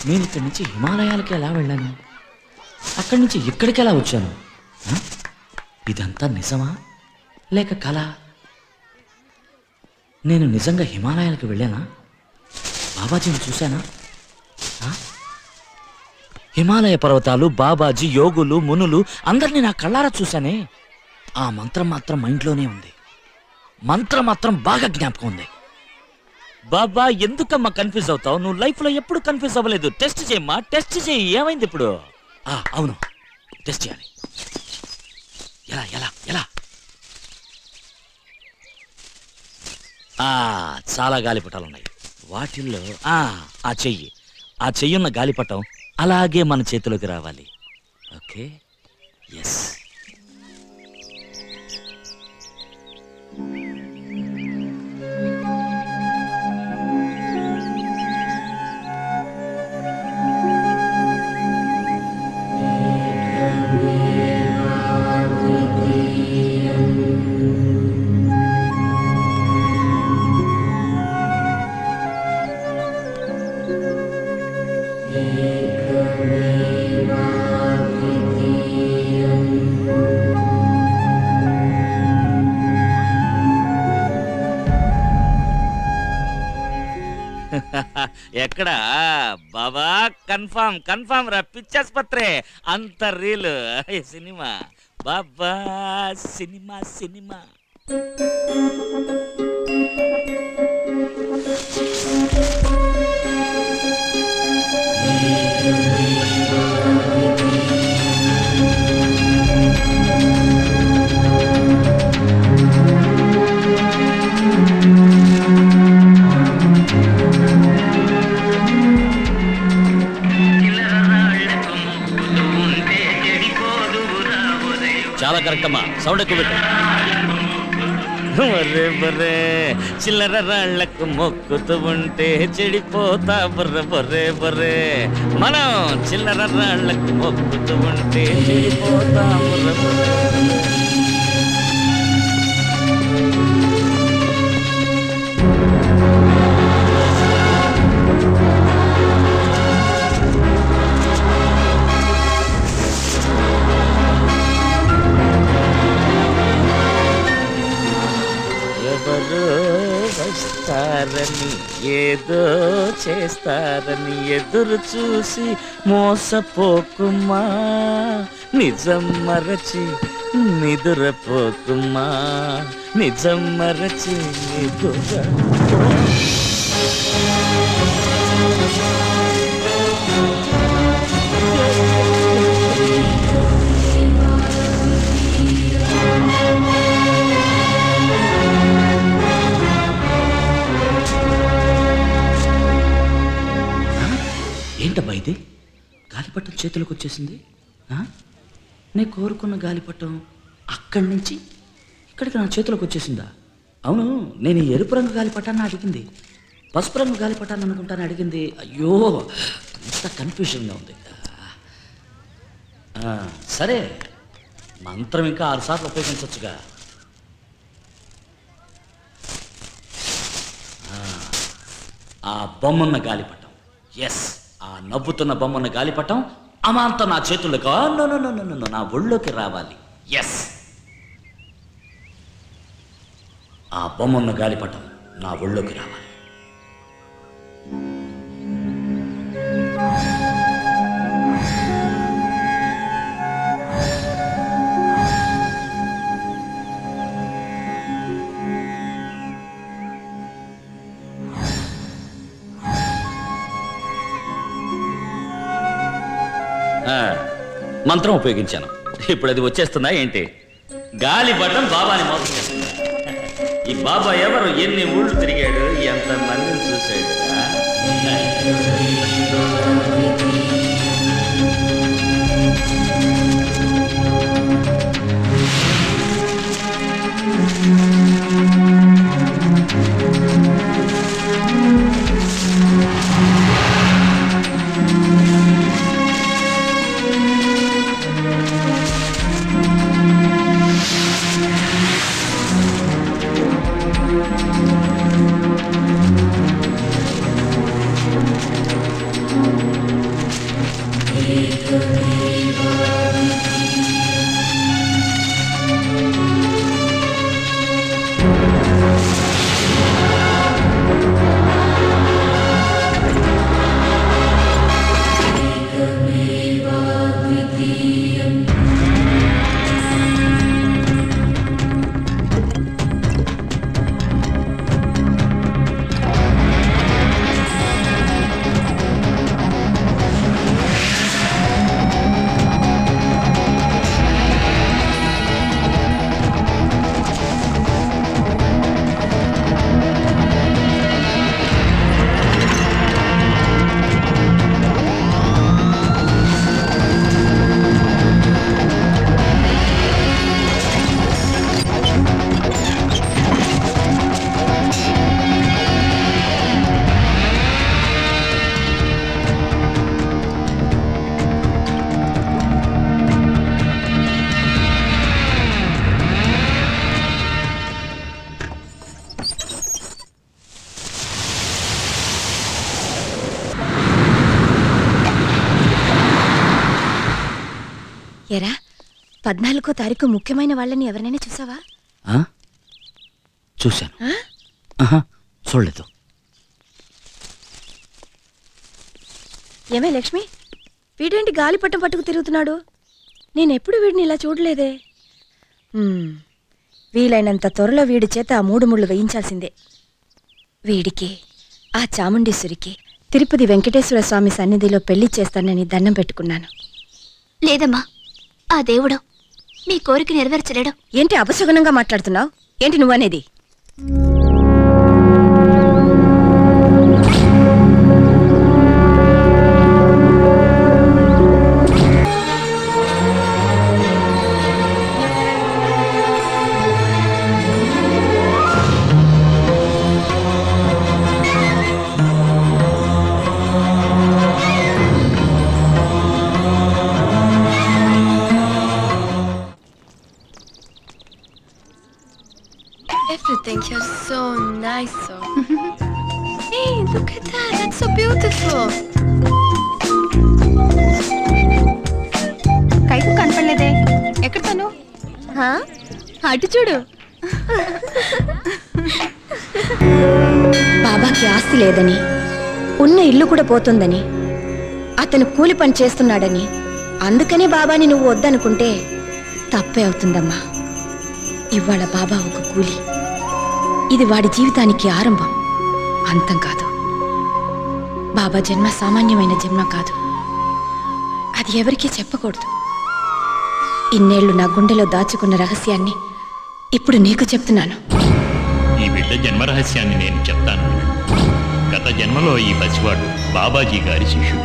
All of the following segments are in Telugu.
నేను ఇక్కడి నుంచి హిమాలయాలకి ఎలా వెళ్ళాను అక్కడి నుంచి ఇక్కడికి ఎలా వచ్చాను ఆ? ఇదంతా నిజమా లేక కళ నేను నిజంగా హిమాలయాలకు వెళ్ళానా బాబాజీని చూశానా ఆ? హిమాలయ పర్వతాలు బాబాజీ యోగులు మునులు అందరినీ నా కళ్ళారా చూశానే ఆ మంత్రం మాత్రం మైండ్లోనే ఉంది మంత్రం మాత్రం బాగా జ్ఞాపకం ఉంది బాబా ఎందుకమ్మా కన్ఫ్యూజ్ అవుతావు నువ్వు లైఫ్లో ఎప్పుడు కన్ఫ్యూజ్ అవ్వలేదు టెస్ట్ చేయమ్మా టెస్ట్ చేయి ఏమైంది ఇప్పుడు ఆ, అవును టెస్ట్ చేయాలి ఎలా ఎలా ఎలా ఆ చాలా గాలిపటాలు ఉన్నాయి వాటిల్లో ఆ ఆ చెయ్యి ఆ చెయ్యున్న గాలిపటం అలాగే మన చేతిలోకి రావాలి ఓకే ఎస్ ఎక్కడ బాబా కన్ఫామ్ కన్ఫామ్ రా పిచ్చాస్పత్రే అంత రీల్ ఈ సినిమా బాబా సినిమా సినిమా చాలా కరెక్ట్ అమ్మా సౌండ్ ఎక్కువ పెట్టు బర్రే బర్రే చిల్లర రాళ్లకు మొక్కుతూ ఉంటే చెడిపోతా బర్రె బర్రే బర్రే మనం చిల్లర రాళ్లకు మొక్కుతూ ఉంటే చెడిపోతా బర్రె బర్రే ఎవరో వస్తారని ఏదో చేస్తారని ఎదురు చూసి మోసపోకుమా నిజం మరచి నిదురపోకుమా నిజం మరచి నిదుర ఏంటబ్బా ఇది గాలిపటం చేతిలోకి వచ్చేసింది ఆ? నేను కోరుకున్న గాలిపటం అక్కడి నుంచి ఇక్కడికి నా చేతిలోకి వచ్చేసిందా అవును నేను ఈ ఎరుపు రంగు గాలిపటాన్ని అడిగింది పసుపు రంగు గాలిపటాన్ని అనుకుంటాను అడిగింది అయ్యో ఇంత కన్ఫ్యూజన్గా ఉంది ఆ, సరే మంత్రం ఇంకా ఆరు సార్లు ఉపయోగించవచ్చుగా ఆ బొమ్మన్న గాలిపటం ఎస్ ఆ నవ్వుతున్న బొమ్మన్న గాలిపటం అమాంతం నా చేతుల్లోకి ఆ, no, no, no, no, no, no, నా ఒళ్ళోకి రావాలి ఎస్ ఆ బొమ్మన్న గాలిపటం నా ఒళ్ళోకి రావాలి ఆ, మంత్రం ఉపయోగించాను ఇప్పుడు అది వచ్చేస్తుందా ఏంటి గాలి పట్టం బాబాని మోసం చేస్తుందా ఈ బాబా ఎవరు ఎన్ని ఊళ్ళు తిరిగాడు ఎంత మందిని చూశాడు ఆ? ఎరా పద్నాలుగో తారీఖు ముఖ్యమైన వాళ్ళని ఎవరినైనా చూసావా ఆ? చూశాను ఆ? ఆహా, చూడలేదు ఏమే లక్ష్మి వీడేంటి గాలిపట్టం పట్టుకు తిరుగుతున్నాడు నేనెప్పుడు వీడిని ఇలా చూడలేదే హ్మ్, వీలైనంత త్వరలో వీడి చేత ఆ మూడు ముళ్ళు వేయించాల్సిందే వీడికి ఆ చాముండేశ్వరికి తిరుపతి వెంకటేశ్వర స్వామి సన్నిధిలో పెళ్లి చేస్తానని దండం పెట్టుకున్నాను లేదమ్మా ఆ దేవుడు మీ కోరిక నెరవేర్చలేడు ఏంటి అపశకునంగా మాట్లాడుతున్నావు ఏంటి నువ్వనేది Everything here is so nice. So. hey, look at that. That's so beautiful. కైకు కనపడలేదే ఎక్కడ తను అటు చూడు బాబాకి ఆస్తి లేదని ఉన్న ఇల్లు కూడా పోతుందని అతను కూలి పని చేస్తున్నాడని అందుకనే బాబాని నువ్వు వద్దనుకుంటే తప్పే అవుతుందమ్మా ఇవాళ బాబా ఒక కూలి ఇది వాడి జీవితానికి ఆరంభం అంతం కాదు బాబా జన్మ సామాన్యమైన జన్మ కాదు అది ఎవరికీ చెప్పకూడదు ఇన్నేళ్లు నా గుండెలో దాచుకున్న రహస్యాన్ని ఇప్పుడు నీకు చెప్తున్నాను ఈ బిడ్డ జన్మ రహస్యాన్ని నేను చెప్తాను గత జన్మలో ఈ పసివాడు బాబాజీ గారి శిష్యుడు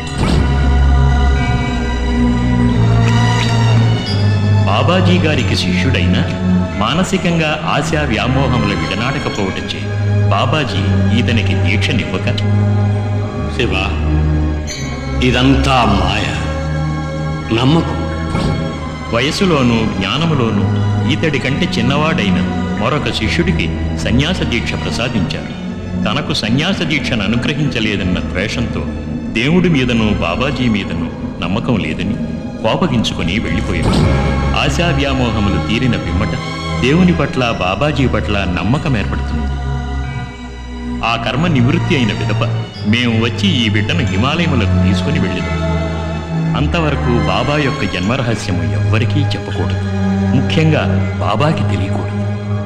బాబాజీ గారికి శిష్యుడైన మానసికంగా ఆశా వ్యామోహముల విడనాడకపోవటంచే బాబాజీ ఈతనికి దీక్షనివ్వక శివ ఇదంతా మాయ నమ్మకు వయసులోనూ జ్ఞానములోనూ ఈతడి కంటే చిన్నవాడైన మరొక శిష్యుడికి సన్యాస దీక్ష ప్రసాదించారు తనకు సన్యాస దీక్షను అనుగ్రహించలేదన్న ద్వేషంతో దేవుడి మీదనూ బాబాజీ మీదనూ నమ్మకం లేదని కోపగించుకొని వెళ్ళిపోయాడు ఆశా వ్యామోహములు తీరిన పిమ్మట దేవుని పట్ల బాబాజీ పట్ల నమ్మకం ఏర్పడుతుంది ఆ కర్మ నివృత్తి అయిన విదప మేము వచ్చి ఈ బిడ్డను హిమాలయములకు తీసుకుని వెళ్ళినాం అంతవరకు బాబా యొక్క జన్మరహస్యము ఎవ్వరికీ చెప్పకూడదు ముఖ్యంగా బాబాకి తెలియకూడదు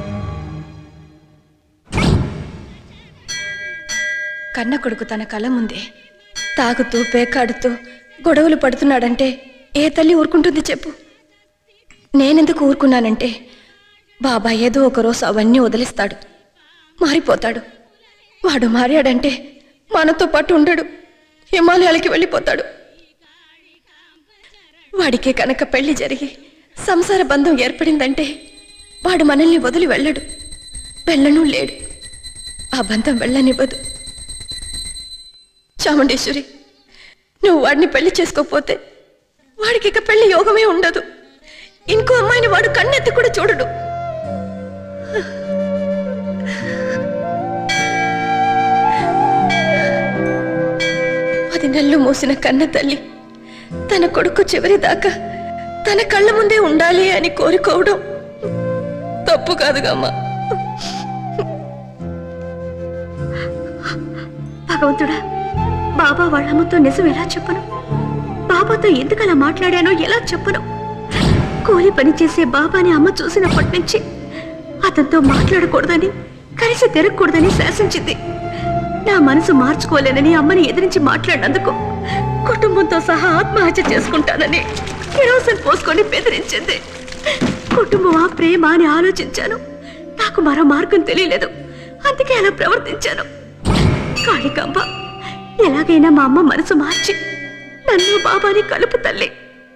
కన్న కొడుకు తన కళ్ళ ముందే తాగుతూ పేకాడుతూ గొడవలు పడుతున్నాడంటే ఏ తల్లి ఊరుకుంటుంది చెప్పు నేనెందుకు ఊరుకున్నానంటే బాబా ఏదో ఒక రోజు అవన్నీ వదిలిస్తాడు మారిపోతాడు వాడు మారాడంటే మనతో పాటు ఉండడు హిమాలయాలకి వెళ్ళిపోతాడు వాడికి కనుక పెళ్లి జరిగి సంసార బంధం ఏర్పడిందంటే వాడు మనల్ని వదిలి వెళ్ళడు వెళ్ళను లేడు ఆ బంధం వెళ్ళనివ్వదు చాముండేశ్వరి నువ్వు వాడిని పెళ్లి చేసుకోకపోతే వాడికి ఇక పెళ్లి యోగమే ఉండదు ఇంకో అమ్మాయిని వాడు కన్నెత్తి కూడా చూడడు పది నెలలు మోసిన కన్న తల్లి తన కొడుకు చివరి దాకా తన కళ్ళ ముందే ఉండాలి అని కోరుకోవడం తప్పు కాదుగా అమ్మా భగవంతుడా బాబా వాళ్ళమ్మతో నిజం ఎలా చెప్పను బాబాతో ఎందుకు అలా మాట్లాడానో ఎలా చెప్పను కూలి పని చేసే బాబాని అమ్మ చూసినప్పటి నుంచి అతనితో మాట్లాడకూడదని కలిసి తిరగకూడదని శాసించింది నా మనసు మార్చుకోలేనని అమ్మని ఎదిరించి మాట్లాడినందుకు కుటుంబంతో సహా ఆత్మహత్య చేసుకుంటానని కిరోసిన్ పోసుకొని బెదిరించింది కుటుంబమా ప్రేమ అని ఆలోచించాను నాకు మరో మార్గం తెలియలేదు అందుకే అలా ప్రవర్తించాను కాళికాంబ ఎలాగైనా మా అమ్మ మనసు మార్చి నన్ను బాబాని కలుపు తల్లి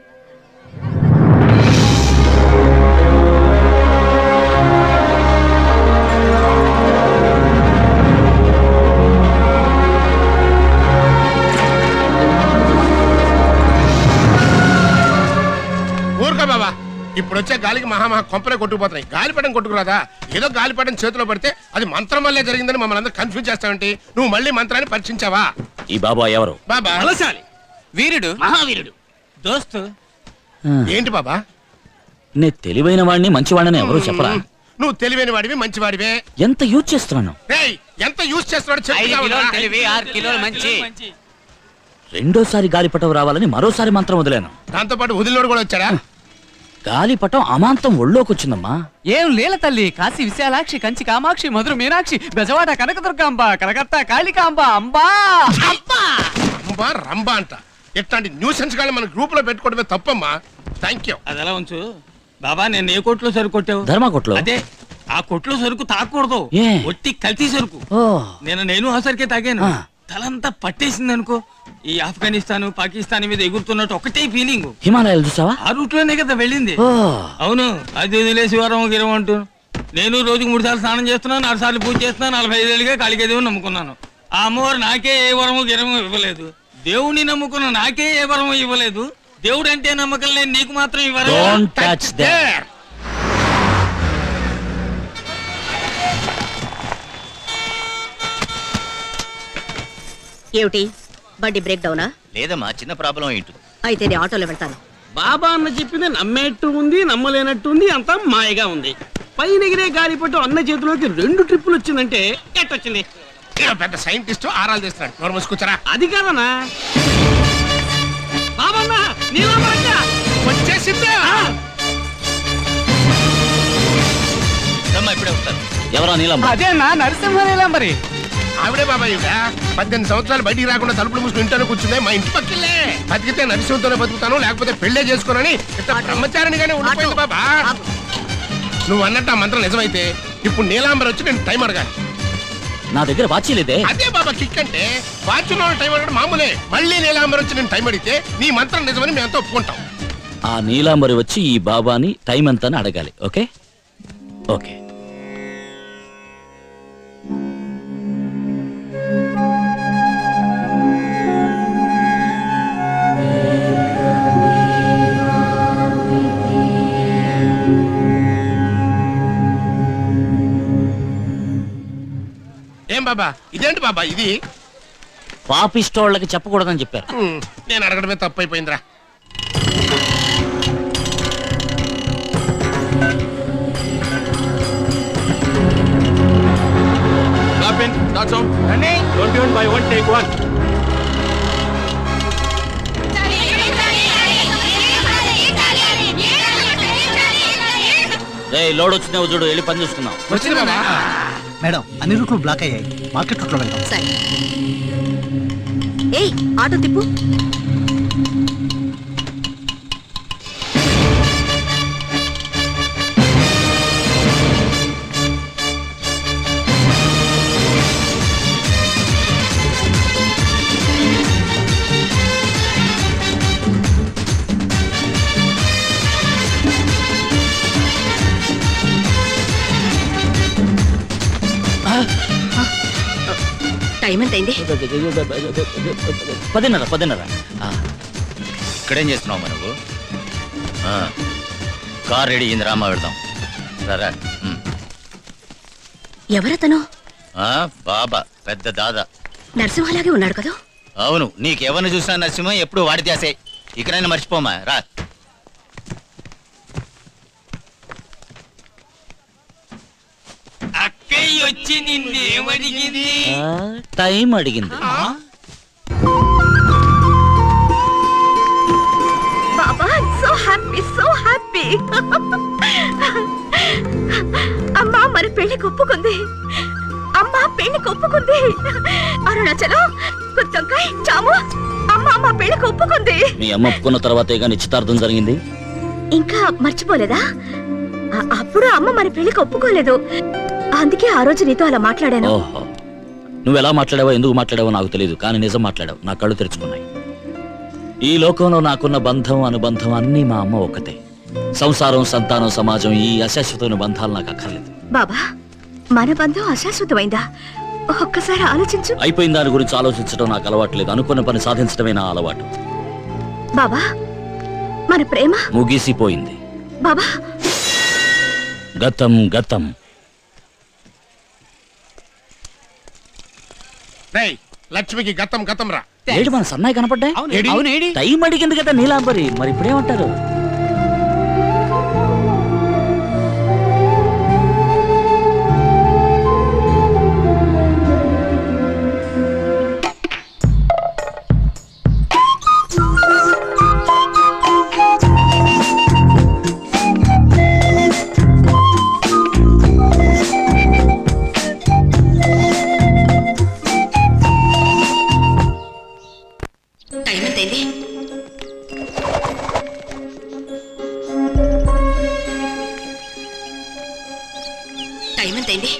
ఊరుకో బాబా ఇప్పుడు వచ్చే గాలికి మహామహా కొంపలే కొట్టుకుపోతున్నాయి గాలిపటం కొట్టుకురాదా ఏదో గాలిపటం చేతిలో పడితే అది మంత్రం వల్లే జరిగిందని మమ్మల్ని అందరూ కన్ఫ్యూజ్ చేస్తావేంటి నువ్వు మళ్ళీ మంత్రాన్ని పరీక్షించావా ఈ బాబా ఎవరు బాబా బలశాలి వీరుడు మహావీరుడు దోస్తు ఏంటి బాబా నే తెలివైన వాడిని మంచివాడిని ఎవరు చెప్పరా నువ్వు తెలివైన వాడివి మంచివాడివే ఎంత యూజ్ చేస్తున్నాను రేయ్ ఎంత యూజ్ చేస్తున్నాడు ఐదు చెప్పు కిలోలు కావాలా? తెలివి ఆరు కిలోలు మంచి రెండోసారి గాలిపటం రావాలని మరోసారి మంత్రం వదిలాను దాంతో పాటు వదిలినోడు కూడా వచ్చాడా గాలిపటం అమాంతం ఒళ్ళోకి వచ్చిందమ్మా ఏం లేల తల్లి కాశీ విశాలాక్షి కంచి కామాక్షి మధుర మీనాక్షి బెజవాడ కనకదుర్గాంబ కలకత్తా కాళికాంబ అంబా రంబా రంబా అంట ఇట్లాంటి న్యూసెన్స్ గాళ్ళు మన గ్రూప్ లో పెట్టుకోవడమే తప్పమ్మా థ్యాంక్ యూ అది ఎలా ఉంచు బాబా నేను ఏ కొట్లో సరుకు కొట్టావు ధర్మా కొట్లో అదే ఆ కొట్లో సరుకు తాకూడదు ఏ? ఒట్టి కల్తీ సరుకు ఓ నేను నేను ఆ సరికే తాగాను ఆ. తలంతా పట్టేసింది అనుకో ఈ ఆఫ్ఘనిస్తాన్ పాకిస్తాన్ మీద ఎగురుతున్నట్టు ఒకటే ఫీలింగ్ హిమాలయాలు చూసావా ఆ రూట్ లోనే కదా వెళ్ళింది ఓ అవును అది వదిలేసి వరం గిరం అంటూ నేను రోజుకు మూడు సార్లు స్నానం చేస్తున్నాను నాలుగు సార్లు పూజ చేస్తున్నాను నలభై ఐదేళ్ళుగా కాళికేదేవుని నమ్ముకున్నాను ఆ అమ్మవారు నాకే ఏ వరము గిరము ఇవ్వలేదు దేవుని నమ్ముకున్న నాకే ఏ వరము ఇవ్వలేదు దేవుడు అంటే నమ్మకం లేని నీకు మాత్రం ఇవ్వరు డోంట్ టచ్ దే ఏమిటి బండి బ్రేక్ డౌనా లేదమ్మా చిన్న ప్రాబ్లం ఏంటి అయితే నేను ఆటోలో వెళ్తాను బాబా అన్న చెప్పింది నమ్మేట్టు ఉంది నమ్మలేనట్టు ఉంది అంతా మాయగా ఉంది పైన ఎగిరే గాలిపట్టు అన్న చేతిలోకి రెండు ట్రిప్పులు వచ్చిందంటే ఎట్టొచ్చింది ఈయన పెద్ద సైంటిస్ట్ ఆరాలు చేస్తున్నాడు నోరు మూసుకొచ్చారా అది కాదన్నా బాబన్న నీలాంబరక్క వచ్చేసిందా ఇప్పుడే వస్తాను ఎవరా నీలం అదే నా నరసింహ నీలాంబరి ఆవిడే బాబాయ్ ఈవిడ పద్దెనిమిది సంవత్సరాలు బయటికి రాకుండా తలుపులు మూసుకుని ఇంట్లో కూర్చుంది మా ఇంటి పక్కలే బతికితే నరసింహతోనే బతుకుతాను లేకపోతే పెళ్ళే చేసుకోనని ఇట్లా బ్రహ్మచారినిగానే ఉండిపోయింది బాబా నువ్వు అన్నట్టు ఆ మంత్రం నిజమైతే ఇప్పుడు నీలాంబర్ వచ్చి నేను టైం అడగాలి నా దగ్గర వాచి లేదే అదే బాబా కిక్ అంటే వాచ్లో టైం అడగడం మామూలే మళ్ళీ నీలాంబర్ వచ్చి నేను టైం అడిగితే నీ మంత్రం నిజమని మేమంతా ఒప్పుకుంటాం ఆ నీలాంబరి వచ్చి ఈ బాబాని టైం ఎంత అని అడగాలి ఓకే ఓకే ఏం బాబా ఇదేంటి బాబా ఇది పాపిస్టోళ్ళకి చెప్పకూడదని చెప్పారు హ్మ్, నేను అడగడమే తప్పు అయిపోయిందిరా twenty one by one take one రే లోడ్ వచ్చిన చూడు వెళ్ళి పని చూసుకుందాం వచ్చింది బాబా మేడం అన్ని రూట్లు బ్లాక్ అయ్యాయి మార్కెట్ రూట్లో వెళ్దాం సరే ఏయ్ ఆటో తిప్పు టైం ఎంత అయింది పదిన్నర పదిన్నర ఆ, ఇక్కడేం చేస్తున్నావు నువ్వు ఆ, కార్ రెడీ అయింది రామా వెళ్దాం సరే ఉమ్. ఎవరతను ఆ, బాబా పెద్ద దాదా నరసింహలాగే ఉన్నాడు కదా అవును నీకెవరిని చూసినా నరసింహ ఎప్పుడు వాడి చేసే ఇకనైనా మర్చిపోమా రా అక్కయ్య వచ్చి నిన్నేమడిగింది ఆ, టైం అడిగింది Baba so happy so happy అమ్మా మన పెళ్లికి ఒప్పుకుంది అమ్మా పెళ్లికి ఒప్పుకుంది అరుణాచలం గుత్తొంకాయ్ చాము అమ్మా మా పెళ్లికి ఒప్పుకుంది మీ అమ్మ ఒప్పుకున్న తర్వాతేగా నిశ్చితార్థం జరిగింది ఇంకా మర్చిపోలేదా అ- అప్పుడు అమ్మ మన పెళ్లికి ఒప్పుకోలేదు అందుకే ఆ రోజు నీతో అలా మాట్లాడాను ఓహో నువ్వు ఎలా మాట్లాడావో ఎందుకు మాట్లాడావో నాకు తెలియదు కానీ నిజం మాట్లాడావు నా కళ్ళు తెరుచుకున్నాయి ఈ లోకంలో నాకున్న బంధం అనుబంధం అన్నీ మా అమ్మ ఒక్కతే సంసారం సంతానం సమాజం ఈ అశాశ్వతమైన బంధాలు నాకు అక్కర్లేదు బాబా మన బంధం అశాశ్వతమైందా ఒక్కసారి ఆలోచించు అయిపోయిన దాని గురించి ఆలోచించడం నాకు అలవాట్లేదు అనుకున్న పని సాధించడమే నా అలవాటు బాబా మన ప్రేమ ముగిసిపోయింది బాబా గతం గతం రేయ్ లక్ష్మికి గతం గతం రా ఏడు మన సన్నాయి కనపడ్డాయి ఏడి? అవునేడి? టైం అడిగింది కదా నీలాంబరి మరి ఇప్పుడేమంటారు టైం ఎంతైంది టైం ఎంతైంది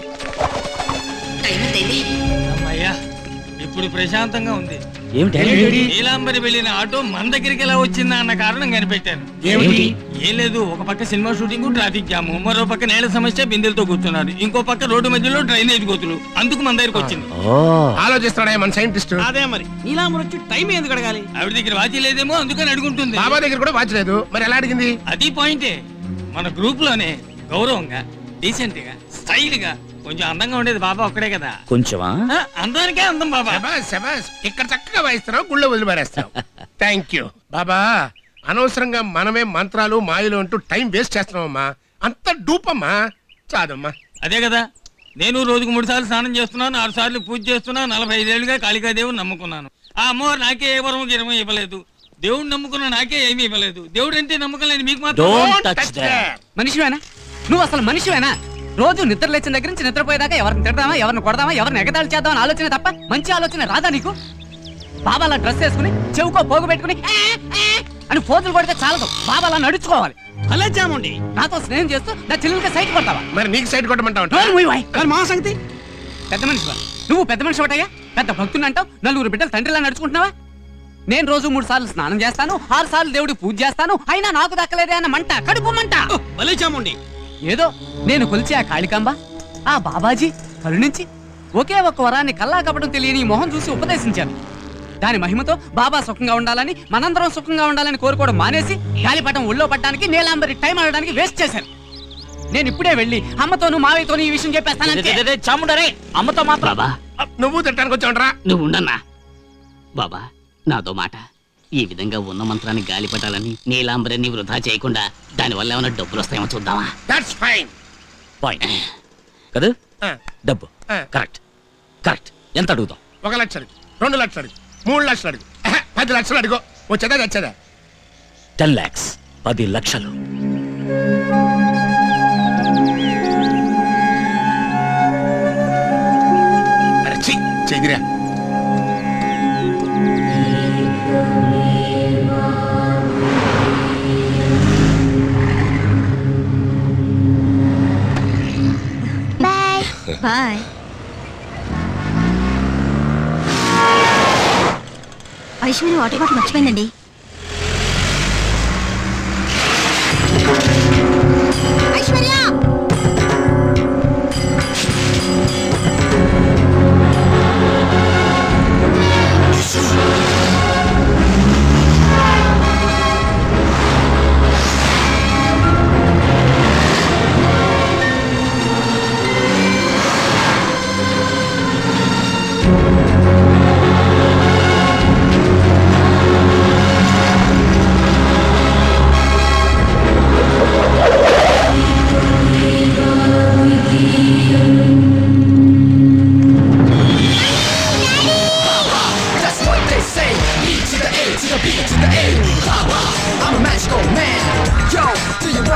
టైం ఎంతైంది అమ్మయ్యా ఇప్పుడు ప్రశాంతంగా ఉంది ఏమిటి? నీలాంబరి వెళ్ళిన ఆటో మన దగ్గరికి ఎలా వచ్చిందా అన్న కారణం కనిపెట్టాను ఏమిటి? ఏం లేదు ఒక పక్క సినిమా షూటింగ్ ట్రాఫిక్ జామ్ మరో పక్క నేల సమస్య బిందెలతో కూర్చున్నారు ఇంకో పక్క రోడ్డు మధ్యలో డ్రైనేజ్ గోతులు అందుకు మన దగ్గరికి వచ్చింది ఆలోచిస్తున్నాడా మన సైంటిస్ట్ అదే మరి నీలాంబర్ వచ్చి టైం ఎందుకు అడగాలి ఆవిడ దగ్గర వాచి లేదేమో అందుకని అడుగుంటుంది బాబా దగ్గర కూడా వాచలేదు మరి ఎలా అడిగింది అది పాయింటే మన గ్రూప్ లోనే గౌరవంగా డీసెంట్ గా స్టైల్ గా కొంచెం అందంగా ఉండేది బాబా ఒక్కడే కదా కొంచెమా ఆ, అందానికే అందం బాబా శబాస్ శబాస్ ఇక్కడ చక్కగా వాయిస్తున్నావు గుళ్ళో వదిలిపారేస్తావు థ్యాంక్ యూ బాబా అనవసరంగా మనమే మంత్రాలు మాయలు అంటూ టైం వేస్ట్ చేస్తున్నామమ్మా అంత డూపమ్మా చాదమ్మా అదే కదా నేను రోజుకు మూడు సార్లు స్నానం చేస్తున్నాను ఆరు సార్లు పూజ చేస్తున్నా నలభై ఐదేళ్లుగా కాళికాదేవుని నమ్ముకున్నాను ఆ అమ్మవారు నాకే ఏ వరం గిరమం ఇవ్వలేదు దేవుడిని నమ్ముకున్న నాకే ఏమీ ఇవ్వలేదు దేవుడు అంటే నమ్మకం లేని మీకు మాత్రం మనిషివేనా నువ్వు అసలు మనిషివేనా రోజు నిద్ర లేచిన దగ్గర నుంచి నిద్రపోయేదాకా ఎవరిని తిడదామా ఎవరిని కొడదామా ఎవరిని ఎగతాళి చేద్దామని ఆలోచన తప్ప మంచి ఆలోచన రాదా నీకు బాబాలా డ్రెస్ వేసుకుని చెవుకో పోగు పెట్టుకుని "ఆ, ఆ" అని ఫోజులు కొడితే చాలదు బాబాలా నడుచుకోవాలి అలా చామండి నాతో స్నేహం చేస్తూ నా చెల్లెలకి సైట్ కొడతావా మరి నీకు సైడ్ కొట్టమంటావు నోరు మూయవాయ్. మా సంగతి పెద్ద మనిషివా నువ్వు పెద్ద మనిషి ఒకటయ్యా పెద్ద భక్తుని అంటావు నలుగురు బిడ్డలు తండ్రిలా నడుచుకుంటున్నావా నేను రోజు మూడు సార్లు స్నానం చేస్తాను ఆరు సార్లు దేవుడికి పూజ చేస్తాను అయినా నాకు దక్కలేదే అన్న మంట కడుపు మంట భలే చాముండి ఏదో నేను కొలిచే ఆ కాళికాంబ ఆ బాబాజీ కరుణించి ఒకే ఒక్క వరాన్ని కల్లా కపటం తెలియని ఈ మొహం చూసి ఉపదేశించాను దాని మహిమతో బాబా సుఖంగా ఉండాలని మనందరం సుఖంగా ఉండాలని కోరుకోవడం మానేసి గాలిపటం ఒళ్ళో పట్టడానికి నీలాంబరి టైం ఆడడానికి వేస్ట్ చేశాను నేను ఇప్పుడే వెళ్ళి అమ్మతోను మావయ్యతోను ఈ విషయం చెప్పేస్తాను చాముండరే అమ్మతో మాత్రం నువ్వు తిట్టడానికి వచ్చావురా నువ్వు ఉండన్నా బాబా నాతో మాట ఈ విధంగా ఉన్న మంత్రాన్ని గాలిపటాలని నీలాంబరిని వృధా చేయకుండా దానివల్ల ఏమైనా డబ్బులు వస్తాయేమో చూద్దామా దట్స్ ఫైన్ పాయింట్ కదా డబ్బు కరెక్ట్ కరెక్ట్ ఎంత అడుగుతాం ఒక లక్ష అడుగు రెండు లక్షలు అడుగు మూడు లక్షలు అడుగు ఎహె, పది లక్షలు అడుగు వచ్చేదా తెచ్చేదా టెన్ లాక్స్ పది లక్షలు అరే ఛీ, చెయ్యిరా bye bye Aishwarya water bottle మర్చిపోయిందండి ఐశ్వర్య ఆ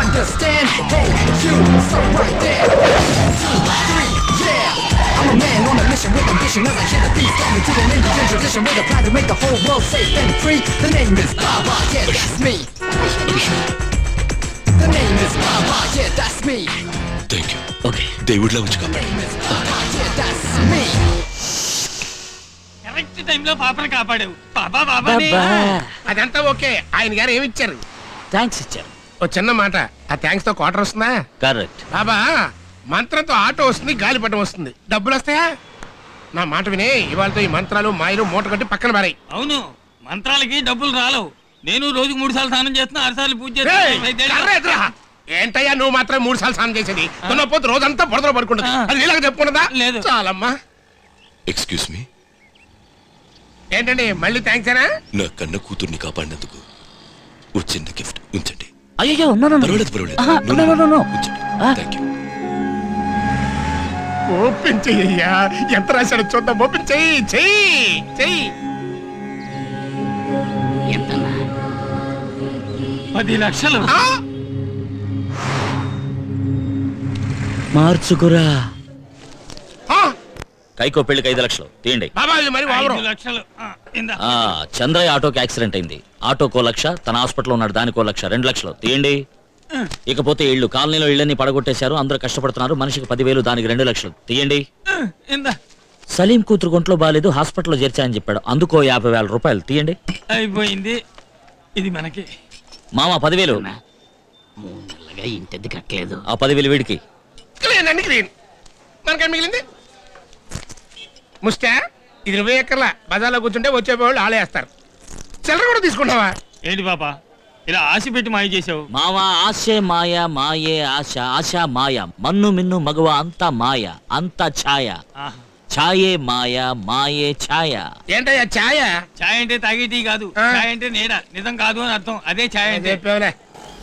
understand. Hey, you, stop right there. Two, three, yeah. I'm a man on a mission with ambition as I hear the beats coming to an end of tradition with a plan to make the whole world safe and free. The name is Baba, yeah, that's me. The name is Baba, yeah, that's me. Thank you okay దేవుడిలా వచ్చి కాపాడు Yeah, that's me. కరెక్ట్ టైంలో పాపను కాపాడావు బాబా బాబాని అదంతా ఓకే ఆయన గారు ఏమి ఇచ్చారు థ్యాంక్స్ ఇచ్చారు ఓ చిన్న మాట ఆ థ్యాంక్స్ తో క్వార్టర్ వస్తుందా కరెక్ట్ బాబా మంత్రంతో ఆటో వస్తుంది గాలిపటం వస్తుంది డబ్బులు వస్తాయా నా మాట వినే ఇవాళతో ఈ మంత్రాలు మాయలు మూట కట్టి పక్కన మారాయి అవును మంత్రాలకి డబ్బులు రాలవు నేను రోజుకు మూడు సార్లు స్నానం చేస్తున్నా ఆరు సార్లు పూజ ఏయ్, చేస్తున్నా కర్ర ఎదురా. ఏంటయ్యా నువ్వు మాత్రం మూడు సార్లు స్నానం చేసేది దున్నపోతు రోజంతా బుడదలో పడుకుంటుంది అది నీళ్ళకి చెప్పుకున్నదా లేదు చాలమ్మా ఎక్స్క్యూజ్ మీ ఏంటండి మళ్ళీ థ్యాంక్స్ ఏనా నా కన్న కూతుర్ని కాపాడినందుకు ఓ చిన్న గిఫ్ట్ ఉంచండి అయ్యో నో నో పర్వాలేదు పర్వాలేదు ఆహా, No, no, no, no, no, no. ఉంచండి థ్యాంక్ యూ ఓపెన్ చెయ్యయ్యా ఎంత రాశాడో చూద్దాం ఓపెన్ చెయ్యి చెయ్యి చెయ్యి ఎంతన్నా పది లక్షలు మార్చుకురా కైకో పెళ్లికి ఐదు లక్షలు తీయండి బాబా ఇది మరి వావరం ఐదు లక్షలు ఆ, ఇందా. ఆ చంద్రయ్య ఆటోకి యాక్సిడెంట్ అయింది ఆటోకో లక్ష తన హాస్పిటల్లో ఉన్నాడు దానికో లక్ష రెండు లక్షలు తీయండి ఇకపోతే ఇళ్ళు కాలనీలో ఇళ్ళని పడగొట్టేశారు అందరూ కష్టపడుతున్నారు మనిషికి పదివేలు దానికి రెండు లక్షలు తీయండి ఇందా సలీం కూతురు గుంట్లో బాగాలేదు హాస్పిటల్లో చేర్చాయని చెప్పాడు అందుకో యాభై వేల రూపాయలు తీయండి అయిపోయింది ఇది మనకి మామ పదివేలు మూడు నెలలుగా ఇంటెద్దు కట్టలేదు ఆ పదివేలు వీడికి క్లీన్ అండి క్లీన్ మనకేం మిగిలింది ముస్టా ఇది నువ్వే ఎక్కర్లా బజార్లో కూర్చుంటే వచ్చే వాళ్ళు ఆలేస్తారు చిల్లర కూడా తీసుకుంటావా ఏంటి పాప ఇలా ఆశ పెట్టి మాయ చేసావు మామ ఆశే మాయ మాయే ఆశ ఆశ మాయ మన్ను మిన్ను మగవ అంతా మాయ అంతా ఛాయ ఆహా. ఛాయే మాయ మాయే ఛాయ ఏంటయ్యా ఛాయ ఛాయ్ అంటే తాగే టీ కాదు ఛాయ్ అంటే నీడ నిజం కాదు అని అర్థం అదే ఛాయ్ అంటే చెప్పావులే